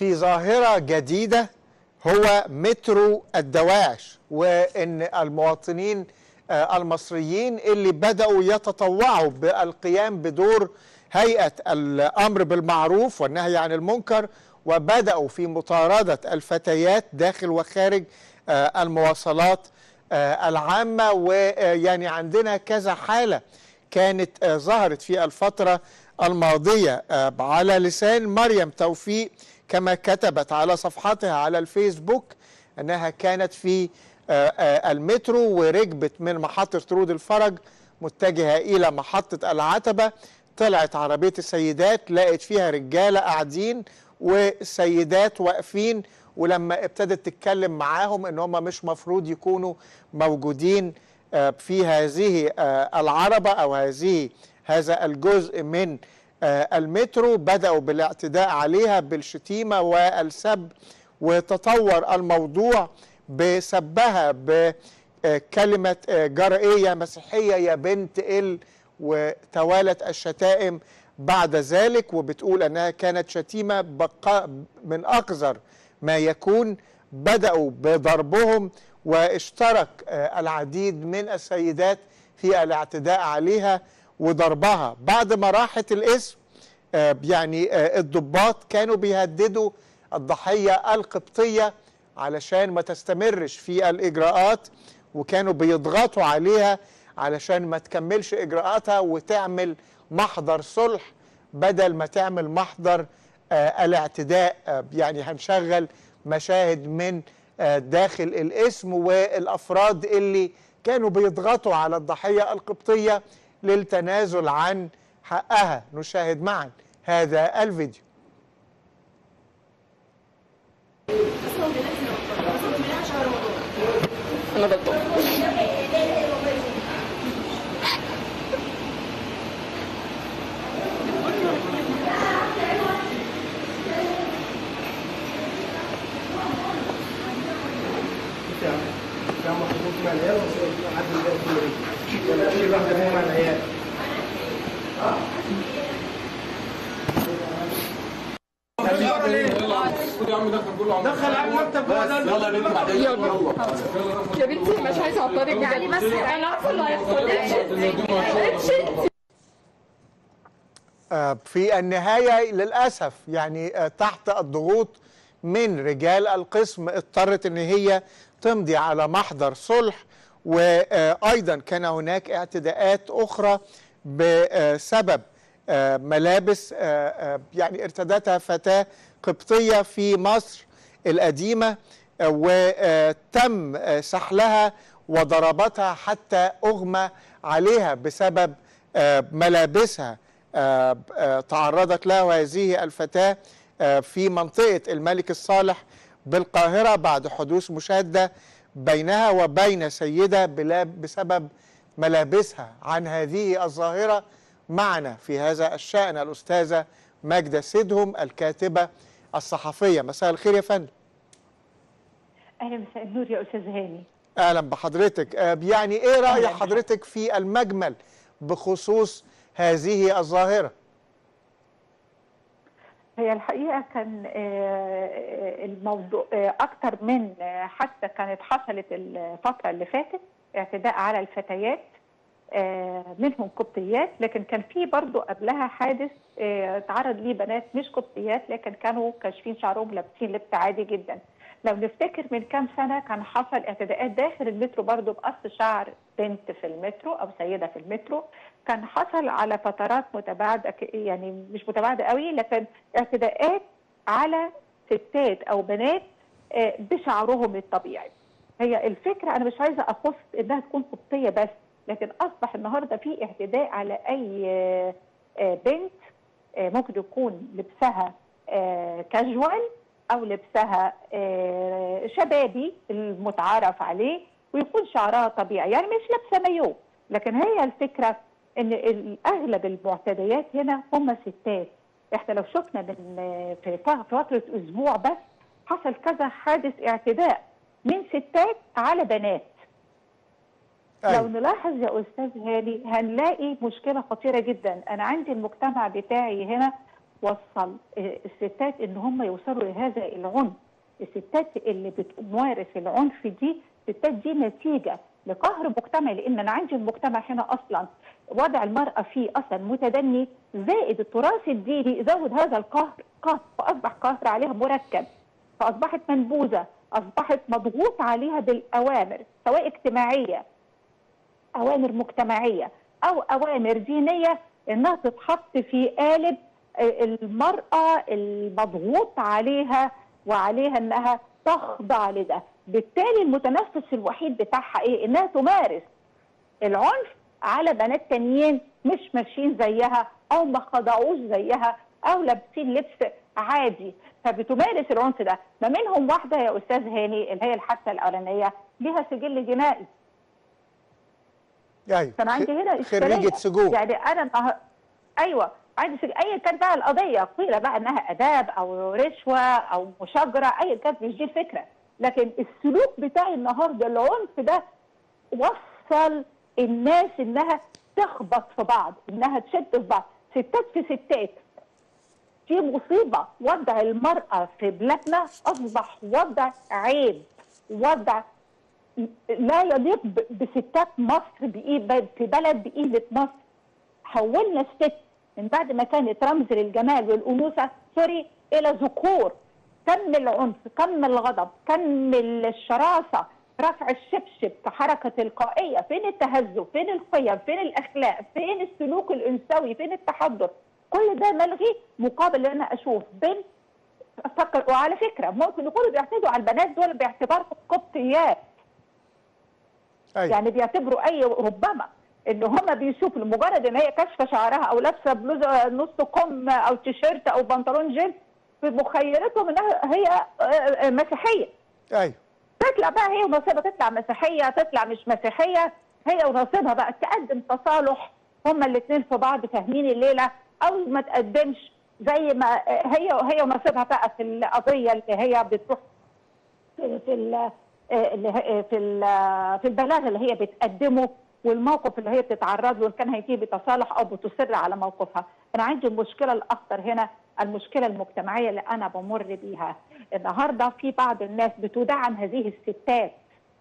في ظاهرة جديدة هو مترو الدواعش وان المواطنين آه، المصريين اللي بدأوا يتطوعوا بالقيام بدور هيئة الأمر بالمعروف والنهي عن المنكر وبدأوا في مطاردة الفتيات داخل وخارج آه، المواصلات آه، العامة ويعني عندنا كذا حالة كانت آه، ظهرت في الفترة الماضية آه، على لسان مريم توفيق كما كتبت على صفحتها على الفيسبوك أنها كانت في آه، آه، المترو وركبت من محطة رود الفرج متجهة إلى محطة العتبة طلعت عربية السيدات لقت فيها رجالة قاعدين وسيدات واقفين ولما ابتدت تتكلم معاهم ان هم مش مفروض يكونوا موجودين آه، في هذه آه، العربة او هذه هذا الجزء من آه، المترو بدأوا بالاعتداء عليها بالشتيمة والسب وتطور الموضوع بسبها بكلمة جرئية مسيحية يا بنت ال وتوالت الشتائم بعد ذلك وبتقول انها كانت شتيمه بقاء من اقذر ما يكون بداوا بضربهم واشترك آه، العديد من السيدات في الاعتداء عليها وضربها بعد ما راحت الاسم آه، يعني آه، الضباط كانوا بيهددوا الضحيه القبطيه علشان ما تستمرش في الاجراءات وكانوا بيضغطوا عليها علشان ما تكملش اجراءاتها وتعمل محضر صلح بدل ما تعمل محضر آه الاعتداء آه يعني هنشغل مشاهد من آه داخل الاسم والافراد اللي كانوا بيضغطوا على الضحيه القبطيه للتنازل عن حقها نشاهد معا هذا الفيديو انا غلطان يا محطوط مع العيال وصلت حد اللي في ولا في واحده مع العيال دخل على المكتب يلا يا بنت بعدين يا بنتي مش عايزه اعطرك يعني بس انا عارفه اللي هيحصل آه، في النهاية للأسف يعني آه، تحت الضغوط من رجال القسم اضطرت ان هي تمضي على محضر صلح وأيضا كان هناك اعتداءات أخرى بسبب آه، ملابس آه، آه، يعني ارتدتها فتاة قبطية في مصر القديمة آه، وتم آه، سحلها وضربتها حتى أغمى عليها بسبب آه، ملابسها آه، آه، تعرضت له هذه الفتاة آه، في منطقة الملك الصالح بالقاهرة بعد حدوث مشادة بينها وبين سيدة بلا- بسبب ملابسها عن هذه الظاهرة معنا في هذا الشأن الأستاذة ماجدة سيدهم الكاتبة الصحفية مساء الخير يا فندم اهلا مساء النور يا استاذ هاني اهلا بحضرتك آه، يعني ايه راي أهلاً حضرتك في المجمل بخصوص هذه الظاهره هي الحقيقه كان آه، الموضوع آه، اكتر من آه، حتى كانت حصلت الفتره اللي فاتت اعتداء على الفتيات آه، منهم قبطيات لكن كان في برضو قبلها حادث آه، تعرض ليه بنات مش قبطيات لكن كانوا كاشفين شعرهم لابسين لبس عادي جدا لو نفتكر من كام سنه كان حصل اعتداءات داخل المترو برضو بقص شعر بنت في المترو او سيده في المترو كان حصل على فترات متباعده ك- يعني مش متباعده قوي لكن اعتداءات على ستات او بنات آه، بشعرهم الطبيعي هي الفكره انا مش عايزه اخص انها تكون قبطيه بس لكن اصبح النهارده في اعتداء على اي آه، آه، بنت آه، ممكن يكون لبسها كاجوال او لبسها آه، شبابي المتعارف عليه ويكون شعرها طبيعي يعني مش لابسه مايو لكن هي الفكره ان ال- اغلب المعتديات هنا هم ستات احنا لو شفنا من آه، في ف- في فتره اسبوع بس حصل كذا حادث اعتداء من ستات على بنات لو أيوة. نلاحظ يا استاذ هاني هنلاقي مشكله خطيره جدا انا عندي المجتمع بتاعي هنا وصل آه، الستات ان هم يوصلوا لهذا العنف الستات اللي بتمارس العنف دي الستات دي نتيجه لقهر مجتمعي لان انا عندي المجتمع هنا اصلا وضع المراه فيه اصلا متدني زائد التراث الديني زود هذا القهر قهر فاصبح قهر عليها مركب فاصبحت منبوذه اصبحت مضغوط عليها بالاوامر سواء اجتماعيه اوامر مجتمعيه او اوامر دينيه انها تتحط في قالب المراه المضغوط عليها وعليها انها تخضع لده بالتالي المتنفس الوحيد بتاعها ايه انها تمارس العنف على بنات تانيين مش ماشيين زيها او ما خضعوش زيها او لابسين لبس عادي فبتمارس العنف ده ما منهم واحده يا استاذ هاني اللي هي الحادثه الاولانيه ليها سجل جنائي ايوه فانا عندي هنا خريجه إشكالية. سجون يعني انا النهار- ايوه عندي سجل ايا كان بقى القضيه قيل بقى انها اداب او رشوه او مشاجره ايا كانت مش دي الفكره لكن السلوك بتاعي النهارده العنف ده وصل الناس انها تخبط في بعض انها تشد في بعض ستات في ستات في مصيبه وضع المراه في بلادنا اصبح وضع عيب وضع لا يليق ب- بستات مصر بإيه في بلد بقيمه مصر حولنا الست من بعد ما كانت رمز للجمال والانوثه سوري الى ذكور كم العنف كم الغضب كم الشراسه رفع الشبشب كحركه تلقائيه فين التهذب فين القيم فين الاخلاق فين السلوك الانثوي فين التحضر كل ده ملغي مقابل ان انا اشوف بنت افكر وعلى فكره ممكن يكونوا بيعتدوا على البنات دول باعتبارهم قبطيات ايوه يعني بيعتبروا اي ربما ان هم بيشوفوا لمجرد ان هي كاشفه شعرها او لابسه بلوزه نص كم او تيشيرت او بنطلون جينز في مخيلتهم انها هي آه، آه، مسيحيه ايوه تطلع بقى هي ونصيبها تطلع مسيحيه تطلع مش مسيحيه هي ونصيبها بقى تقدم تصالح هما الاثنين في بعض فاهمين الليله او ما تقدمش زي ما آه، هي هي ونصيبها بقى في القضيه اللي هي بتروح في في ال- آه، اللي هي- في ال- في البلاغ اللي هي بتقدمه والموقف اللي هي بتتعرض له ان كان هيجي بتصالح او بتصر على موقفها انا عندي المشكله الاخطر هنا المشكله المجتمعيه اللي انا بمر بيها النهارده في بعض الناس بتدعم هذه الستات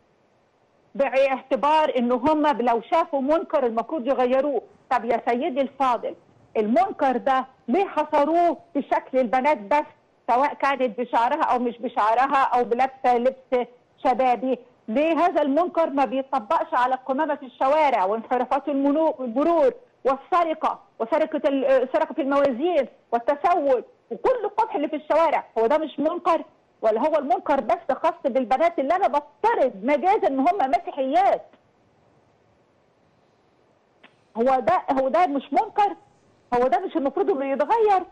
باعتبار ان هم لو شافوا منكر المفروض يغيروه طب يا سيدي الفاضل المنكر ده ليه حصروه بشكل البنات بس سواء كانت بشعرها او مش بشعرها او بلبسه لبس شبابي ليه هذا المنكر ما بيطبقش على القمامه في الشوارع وانحرافات المنو- المرور والسرقه وسرقه ال- سرقه الموازين والتسول وكل القبح اللي في الشوارع هو ده مش منكر ولا هو المنكر بس خاص بالبنات اللي انا بفترض مجازا ان هم مسيحيات هو ده هو ده مش منكر هو ده مش المفروض انه يتغير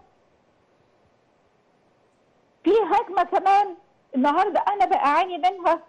في هجمه كمان النهارده انا بعاني منها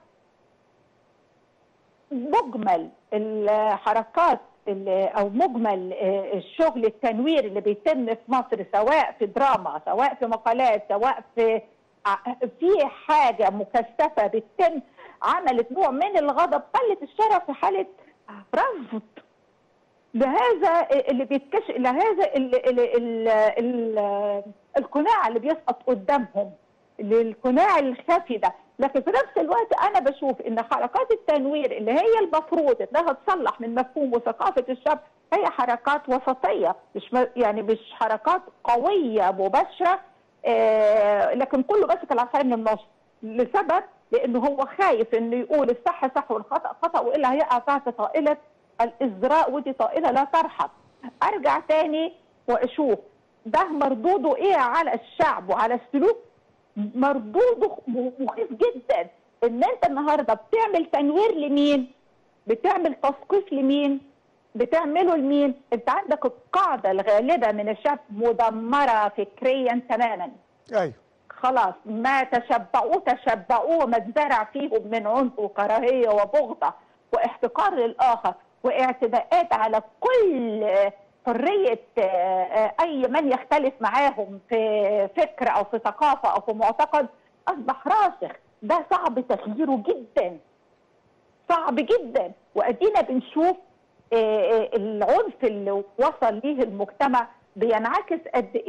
مجمل الحركات اللي او مجمل آه، الشغل التنوير اللي بيتم في مصر سواء في دراما سواء في مقالات سواء في ع- في حاجه مكثفه بتتم عملت نوع من الغضب خلت الشارع في حاله رفض لهذا اللي بيتكشف لهذا ال ال ال ال القناع اللي بيسقط قدامهم للقناع الخفي ده لكن في نفس الوقت انا بشوف ان حركات التنوير اللي هي المفروض انها تصلح من مفهوم وثقافه الشعب هي حركات وسطيه مش م- يعني مش حركات قويه مباشره آه لكن كله ماسك العصايه من النص لسبب لانه هو خايف انه يقول الصح صح والخطا خطا والا هيقع تحت طائله الازدراء ودي طائله لا ترحب ارجع تاني واشوف ده مردوده ايه على الشعب وعلى السلوك مردوده مخيف جدا ان انت النهارده بتعمل تنوير لمين بتعمل تثقيف لمين بتعمله لمين انت عندك القاعده الغالبه من الشعب مدمره فكريا تماما ايوه خلاص ما تشبعوه تشبعوه ما اتزرع فيهم من عنف وكراهيه وبغضه واحتقار للاخر واعتداءات على كل حريه آه، آه، اي من يختلف معاهم في فكر او في ثقافه او في معتقد اصبح راسخ ده صعب تغييره جدا صعب جدا وادينا بنشوف آه، آه، العنف اللي وصل ليه المجتمع بينعكس قد ايه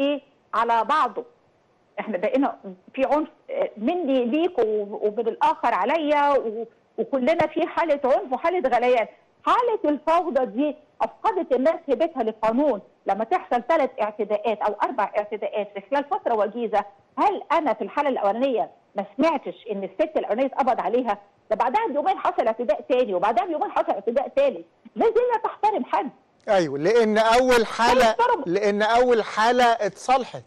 على بعضه احنا بقينا في عنف آه، مني ليك و- ومن الاخر عليا و- وكلنا في حاله عنف وحاله غليان حاله الفوضى دي افقدت الناس هيبتها للقانون لما تحصل ثلاث اعتداءات او اربع اعتداءات في خلال فتره وجيزه هل انا في الحاله الاولانيه ما سمعتش ان الست الاولانيه اتقبض عليها ده بعدها بيومين حصل اعتداء تاني وبعدها بيومين حصل اعتداء ثالث لازم لا تحترم حد ايوه لان اول حاله محترم. لان اول حاله اتصلحت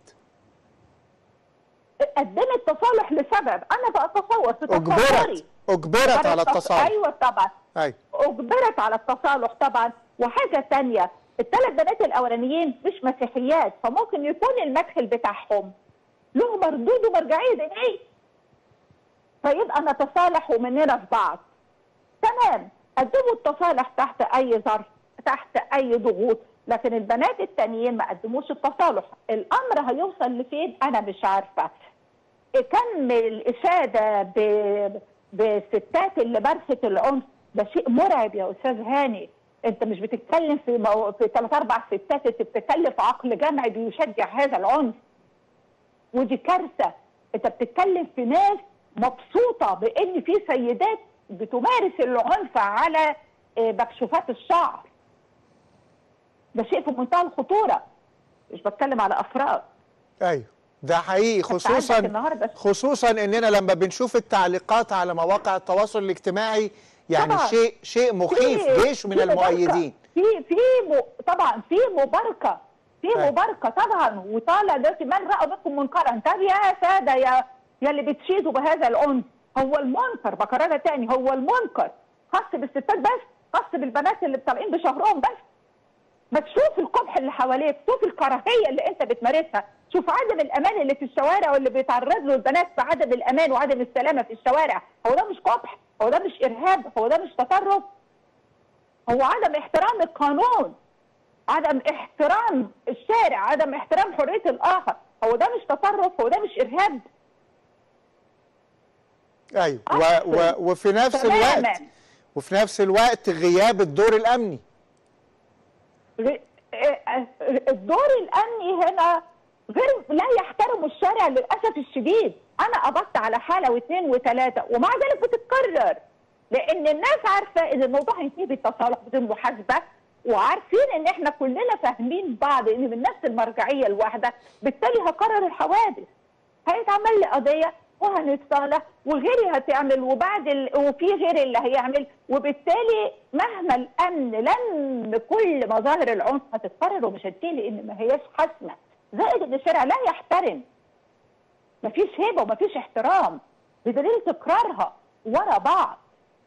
قدمت تصالح لسبب انا بتصور في تصوري اجبرت اجبرت على التص- التصالح ايوه طبعا ايوه اجبرت على التصالح طبعا وحاجه ثانيه الثلاث بنات الاولانيين مش مسيحيات فممكن يكون المدخل بتاعهم له مردود ومرجعيه دينيه فيبقى نتصالح ومننا في بعض تمام قدموا التصالح تحت اي ظرف تحت اي ضغوط لكن البنات التانيين ما قدموش التصالح الامر هيوصل لفين انا مش عارفه كم الاشاده ب- بالستات اللي مارست العنف ده شيء مرعب يا استاذ هاني انت مش بتتكلم في مو... في ثلاث اربع ستات انت بتتكلم في عقل جمعي بيشجع هذا العنف ودي كارثه انت بتتكلم في ناس مبسوطه بان في سيدات بتمارس العنف على آه، مكشوفات الشعر ده شيء في منتهى الخطوره مش بتكلم على افراد ايوه ده حقيقي عندك خصوصا النهاردة- خصوصا اننا لما بنشوف التعليقات على مواقع التواصل الاجتماعي يعني طبعا. شيء شيء مخيف في- جيش من في مباركة. المؤيدين في في م... طبعا في مباركه في أيوة. مباركه طبعا وطالع دلوقتي من راى منكم منكرا طب يا ساده يا يا اللي بتشيدوا بهذا العنف هو المنكر بكررها تاني هو المنكر خاص بالستات بس خاص بالبنات اللي طالعين بشهرهم بس ما تشوف القبح اللي حواليك شوف الكراهيه اللي انت بتمارسها شوف عدم الامان اللي في الشوارع واللي بيتعرض له البنات في عدم الامان وعدم السلامه في الشوارع هو ده مش قبح هو ده مش ارهاب هو ده مش تطرف هو عدم احترام القانون عدم احترام الشارع عدم احترام حريه الاخر هو ده مش تطرف هو ده مش ارهاب ايوه و أصل. و وفي نفس تماماً. الوقت وفي نفس الوقت غياب الدور الامني غ- آه، الدور الامني هنا غير لا يحترم الشارع للاسف الشديد انا قبضت على حاله واثنين وثلاثه ومع ذلك بتتكرر لان الناس عارفه ان الموضوع هينتهي بالتصالح بدون محاسبه وعارفين ان احنا كلنا فاهمين بعض ان من نفس المرجعيه الواحده بالتالي هكرر الحوادث هيتعمل لي قضيه وهنتصالح وغيري هتعمل وبعد ال... وفي غيري اللي هيعمل وبالتالي مهما الامن لن كل مظاهر العنف هتتكرر ومش هتنتهي لان ما هياش حاسمه زائد ان الشارع لا يحترم مفيش هيبه ومفيش احترام بدليل تكرارها ورا بعض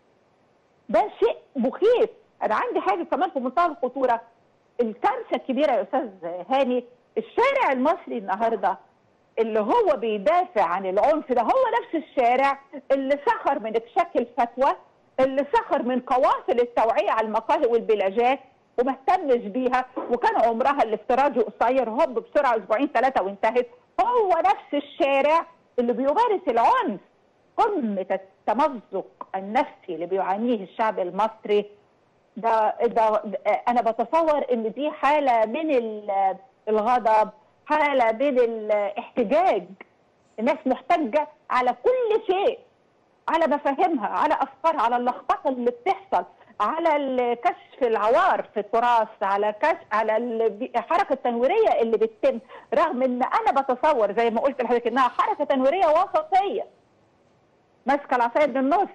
ده شيء مخيف انا عندي حاجه كمان في منتهى الخطوره الكارثه الكبيره يا استاذ هاني الشارع المصري النهارده اللي هو بيدافع عن العنف ده هو نفس الشارع اللي سخر من اكشاك الفتوى اللي سخر من قوافل التوعيه على المقاهي والبلاجات وما اهتمش بيها وكان عمرها الافتراضي قصير هوب بسرعه اسبوعين ثلاثه وانتهت هو نفس الشارع اللي بيمارس العنف قمه التمزق النفسي اللي بيعانيه الشعب المصري ده, ده, ده انا بتصور ان دي حاله من ال- الغضب حاله من الاحتجاج الناس محتجه على كل شيء على مفاهيمها على افكارها على اللخبطه اللي بتحصل على ال- كشف العوار في التراث على كشف على ال- الحركه التنويريه اللي بتتم رغم ان انا بتصور زي ما قلت لحضرتك انها حركه تنويريه وسطيه ماسكه العصايه من النص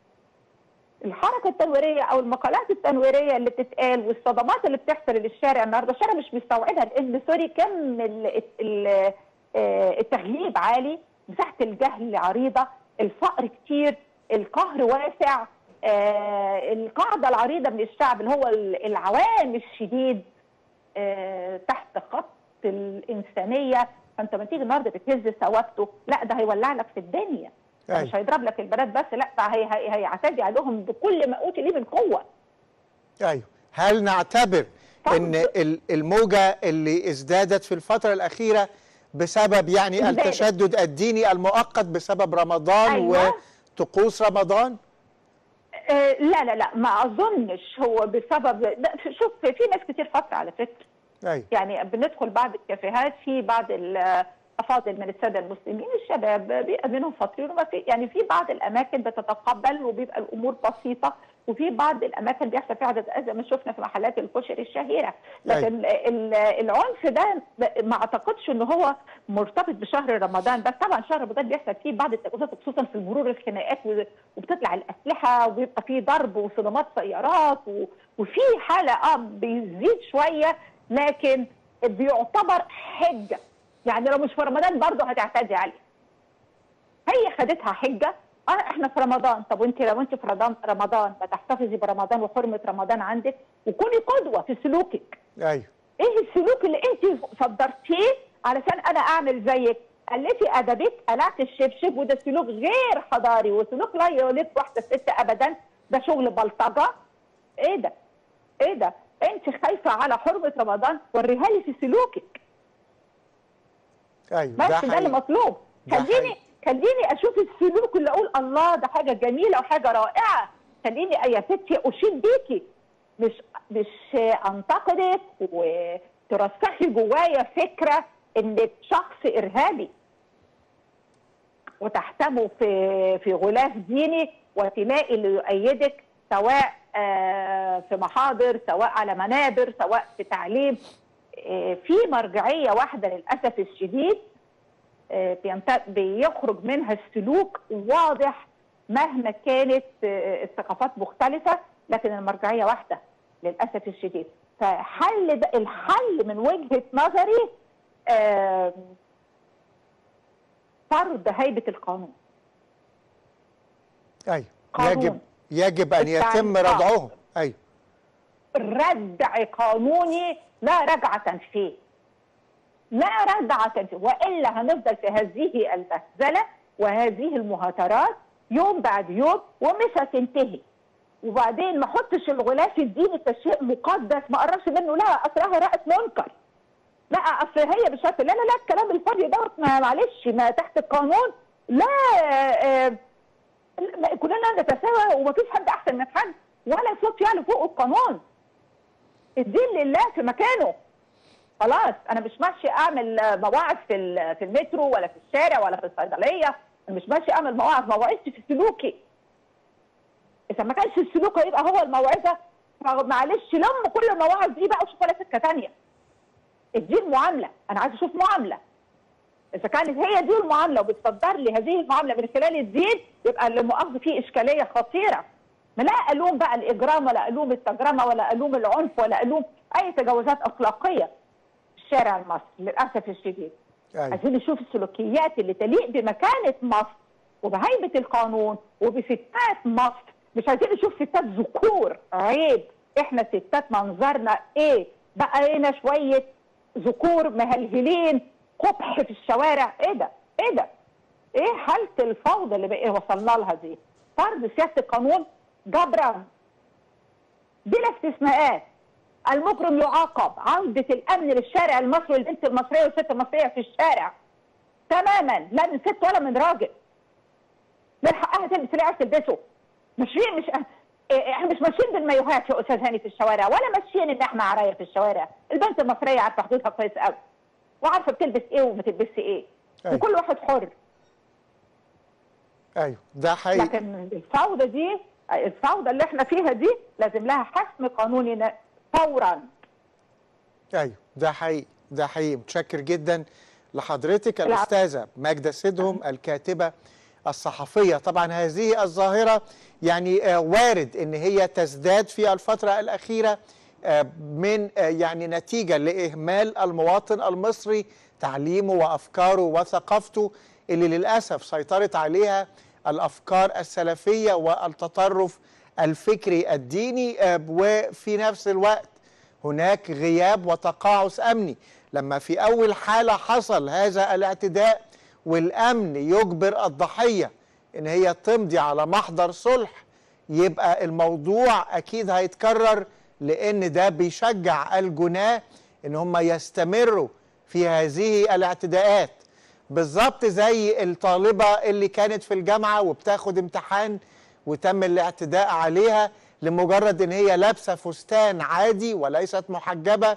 الحركه التنويريه او المقالات التنويريه اللي بتتقال والصدمات اللي بتحصل للشارع النهارده الشارع مش مستوعبها لان سوري كم ال- ال- آه، التغييب عالي مساحه الجهل عريضه الفقر كتير القهر واسع آه، القاعده العريضه من الشعب اللي هو ال- العوام الشديد آه، تحت خط الانسانيه فانت لما تيجي النهارده بتهز ثوابته لا ده هيولع لك في الدنيا ده أيوة. مش هيضرب لك البنات بس لا ده هي هي هيعتدي عليهم بكل ما اوتي ليه من قوه ايوه هل نعتبر ان ال- الموجه اللي ازدادت في الفتره الاخيره بسبب يعني ازدادت. التشدد الديني المؤقت بسبب رمضان أيوة. وطقوس رمضان آه لا لا لا ما اظنش هو بسبب لا، شوف في ناس كتير فتره على فكره ايوه يعني بندخل بعض الكافيهات في بعض الافاضل من الساده المسلمين الشباب بيبقى منهم فاطرين وما في يعني في بعض الاماكن بتتقبل وبيبقى الامور بسيطه وفي بعض الاماكن بيحصل فيها عدد زي ما شفنا في محلات الكشري الشهيره لكن ال- العنف ده ما اعتقدش ان هو مرتبط بشهر رمضان بس طبعا شهر رمضان بيحصل فيه بعض التجاوزات خصوصا في المرور الخناقات و- وبتطلع الاسلحه وبيبقى فيه ضرب وصدمات سيارات و- وفي حاله اه بيزيد شويه لكن بيعتبر حجه يعني لو مش في رمضان برضه هتعتدي عليه هي خدتها حجه اه احنا في رمضان طب وانت لو انت في رمضان رمضان ما تحتفظي برمضان وحرمه رمضان عندك وكوني قدوه في سلوكك ايوه ايه السلوك اللي انت صدرتيه علشان انا اعمل زيك قلتي ادبك قلعت الشبشب وده سلوك غير حضاري وسلوك لا يليق واحده ست ابدا ده شغل بلطجه ايه ده ايه ده انت خايفه على حرمه رمضان وريها لي في سلوكك ايوه بس ده ده اللي حقيقي مطلوب ده خليني حقيقي. خليني اشوف السلوك اللي اقول الله ده حاجه جميله وحاجه رائعه خليني يا ستي اشيد بيكي مش مش انتقدك وترسخي جوايا فكره انك شخص ارهابي وتحتموا في في غلاف ديني وتلاقي اللي يؤيدك سواء آه، في محاضر سواء على منابر سواء في تعليم آه، في مرجعيه واحده للاسف الشديد آه، بينت- بيخرج منها السلوك واضح مهما كانت آه، الثقافات مختلفه لكن المرجعيه واحده للاسف الشديد فحل ده الحل من وجهه نظري آم، فرض هيبه القانون ايوه قانون. يجب يجب ان يتم التعليم. آه. ردعهم ايوه ردع قانوني لا رجعة فيه لا رجعة فيه وإلا هنفضل في هذه المهزلة وهذه المهاترات يوم بعد يوم ومش هتنتهي وبعدين ما احطش الغلاف الديني كشيء مقدس ما قربش منه لا اصلها رأت منكر لا اصل هي بشكل لا لا لا الكلام الفاضي دوت ما- معلش ما تحت القانون لا آه، آه، كلنا نتساوى ومفيش حد احسن من حد ولا صوت يعلو فوق القانون الدين لله في مكانه خلاص انا مش ماشي اعمل آه، مواعظ في ال- في المترو ولا في الشارع ولا في الصيدليه انا مش ماشي اعمل مواعظ مواعظتي في سلوكي اذا ما كانش السلوك هيبقى هو الموعظه معلش لم كل المواعظ دي بقى وشوف ولا سكه ثانيه الدين معامله انا عايز اشوف معامله اذا كانت هي دي المعامله وبتصدر لي هذه المعامله من خلال الدين يبقى اللي مؤاخذه فيه اشكاليه خطيره ما لا الوم بقى الاجرام ولا الوم التجرمه ولا الوم العنف ولا الوم اي تجاوزات اخلاقيه في الشارع المصري للاسف الشديد ايوه عايزين نشوف السلوكيات اللي تليق بمكانه مصر وبهيبه القانون وبستات مصر مش عايزين نشوف ستات ذكور عيب احنا ستات منظرنا ايه بقى هنا شويه ذكور مهلهلين قبح في الشوارع ايه ده ايه ده ايه حاله الفوضى اللي بقى وصلنا لها دي فرض سياسه القانون جبرا بلا استثناءات المجرم يعاقب عودة الأمن للشارع المصري والبنت المصرية والست المصرية في الشارع تماما لا من ست ولا من راجل من حقها تلبس اللي عايز تلبسه مش مش إيه، احنا مش ماشيين بالمايوهات يا استاذ هاني في الشوارع ولا ماشيين ان احنا عرايا في الشوارع البنت المصريه عارفه حدودها كويس قوي وعارفه بتلبس ايه وما تلبسش ايه أيوة. وكل واحد حر ايوه ده حقيقي لكن الفوضى دي الفوضى اللي احنا فيها دي لازم لها حسم قانوني ن- فورا ايوه ده حقيقي ده حقيقي متشكر جدا لحضرتك العفو. الاستاذه ماجده سيدهم الكاتبه الصحفيه طبعا هذه الظاهره يعني آه، وارد ان هي تزداد في الفتره الاخيره آه، من آه، يعني نتيجه لاهمال المواطن المصري تعليمه وافكاره وثقافته اللي للاسف سيطرت عليها الافكار السلفيه والتطرف الفكري الديني آه، وفي نفس الوقت هناك غياب وتقاعس امني لما في اول حاله حصل هذا الاعتداء والامن يجبر الضحيه ان هي تمضي على محضر صلح يبقى الموضوع اكيد هيتكرر لان ده بيشجع الجناه ان هم يستمروا في هذه الاعتداءات بالظبط زي الطالبه اللي كانت في الجامعه وبتاخد امتحان وتم الاعتداء عليها لمجرد ان هي لابسه فستان عادي وليست محجبه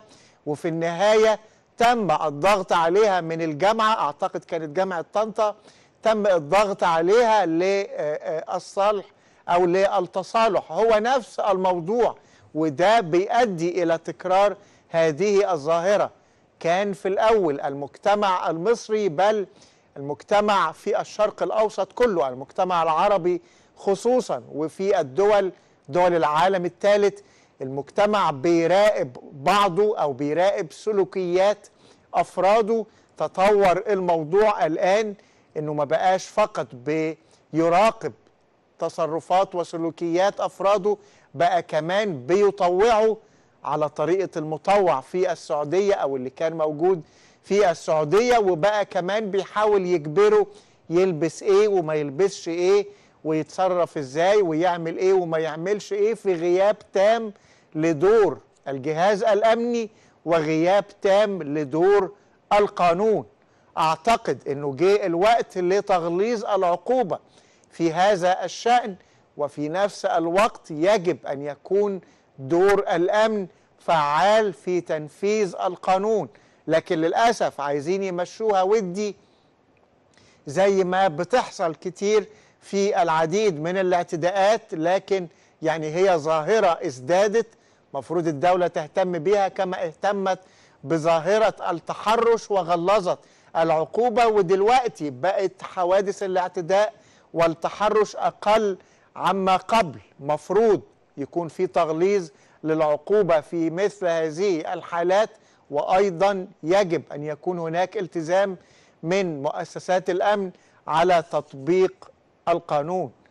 وفي النهاية تم الضغط عليها من الجامعة أعتقد كانت جامعة طنطا تم الضغط عليها للصلح أو للتصالح هو نفس الموضوع وده بيؤدي إلى تكرار هذه الظاهرة كان في الأول المجتمع المصري بل المجتمع في الشرق الأوسط كله المجتمع العربي خصوصا وفي الدول دول العالم الثالث المجتمع بيراقب بعضه أو بيراقب سلوكيات أفراده تطور الموضوع الآن إنه ما بقاش فقط بيراقب تصرفات وسلوكيات أفراده بقى كمان بيطوعوا على طريقة المطوع في السعودية أو اللي كان موجود في السعودية وبقى كمان بيحاول يجبره يلبس إيه وما يلبسش إيه ويتصرف إزاي ويعمل إيه وما يعملش إيه في غياب تام لدور الجهاز الأمني وغياب تام لدور القانون أعتقد أنه جه الوقت لتغليظ العقوبة في هذا الشأن وفي نفس الوقت يجب أن يكون دور الأمن فعال في تنفيذ القانون لكن للأسف عايزين يمشوها ودي زي ما بتحصل كتير في العديد من الاعتداءات لكن يعني هي ظاهرة ازدادت مفروض الدولة تهتم بها كما اهتمت بظاهرة التحرش وغلظت العقوبة ودلوقتي بقت حوادث الاعتداء والتحرش أقل عما قبل مفروض يكون في تغليظ للعقوبة في مثل هذه الحالات وأيضا يجب أن يكون هناك التزام من مؤسسات الأمن على تطبيق القانون